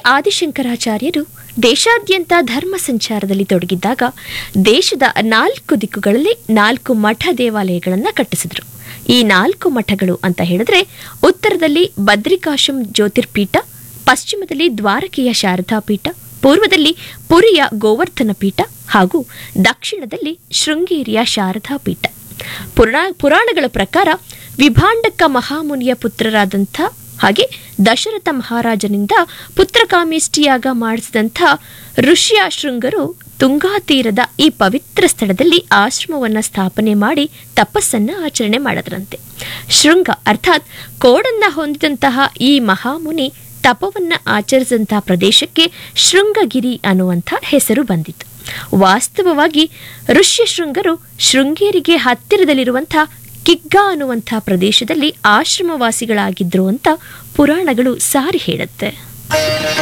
ಆದಿಶಂಕರಾಚಾರ್ಯರು ದೇಶಾದ್ಯಂತ ಧರ್ಮ ಸಂಚಾರದಲ್ಲಿ ತೊಡಗಿದ್ದಾಗ ದೇಶದ ನಾಲ್ಕು ದಿಕ್ಕುಗಳಲ್ಲಿ ನಾಲ್ಕು ಮಠ ದೇವಾಲಯಗಳನ್ನು ಕಟ್ಟಿಸಿದರು ಈ ನಾಲ್ಕು ಮಠಗಳು ಅಂತ ಹೇಳಿದ್ರೆ ಉತ್ತರದಲ್ಲಿ ಬದ್ರಿಕಾಶಂ ಜ್ಯೋತಿರ್ಪೀಠ ಪಶ್ಚಿಮದಲ್ಲಿ ದ್ವಾರಕೆಯ ಶಾರದಾ ಪೀಠ ಪೂರ್ವದಲ್ಲಿ ಪುರಿಯ ಗೋವರ್ಧನ ಪೀಠ ಹಾಗೂ ದಕ್ಷಿಣದಲ್ಲಿ ಶೃಂಗೇರಿಯ ಶಾರದಾ ಪೀಠ ಪುರಾಣ ಪುರಾಣಗಳ ಪ್ರಕಾರ ವಿಭಾಂಡಕ ಮಹಾಮುನಿಯ ಪುತ್ರರಾದಂಥ ಹಾಗೆ ದಶರಥ ಮಹಾರಾಜನಿಂದ ಪುತ್ರಕಾಮೇಷ್ಟಿಯಾಗ ಮಾಡಿಸಿದಂಥ ಋಷ್ಯ ಶೃಂಗರು ತುಂಗಾ ತೀರದ ಈ ಪವಿತ್ರ ಸ್ಥಳದಲ್ಲಿ ಆಶ್ರಮವನ್ನ ಸ್ಥಾಪನೆ ಮಾಡಿ ತಪಸ್ಸನ್ನ ಆಚರಣೆ ಮಾಡದ್ರಂತೆ ಶೃಂಗ ಅರ್ಥಾತ್ ಕೋಡನ್ನ ಹೊಂದಿದಂತಹ ಈ ಮಹಾಮುನಿ ತಪವನ್ನ ಆಚರಿಸಿದಂತಹ ಪ್ರದೇಶಕ್ಕೆ ಶೃಂಗಗಿರಿ ಅನ್ನುವಂಥ ಹೆಸರು ಬಂದಿತು ವಾಸ್ತವವಾಗಿ ಋಷ್ಯಶೃಂಗರು ಶೃಂಗೇರಿಗೆ ಹತ್ತಿರದಲ್ಲಿರುವಂಥ ಕಿಗ್ಗಾ ಅನ್ನುವಂಥ ಪ್ರದೇಶದಲ್ಲಿ ಆಶ್ರಮವಾಸಿಗಳಾಗಿದ್ರು ಅಂತ ಪುರಾಣಗಳು ಸಾರಿ ಹೇಳುತ್ತೆ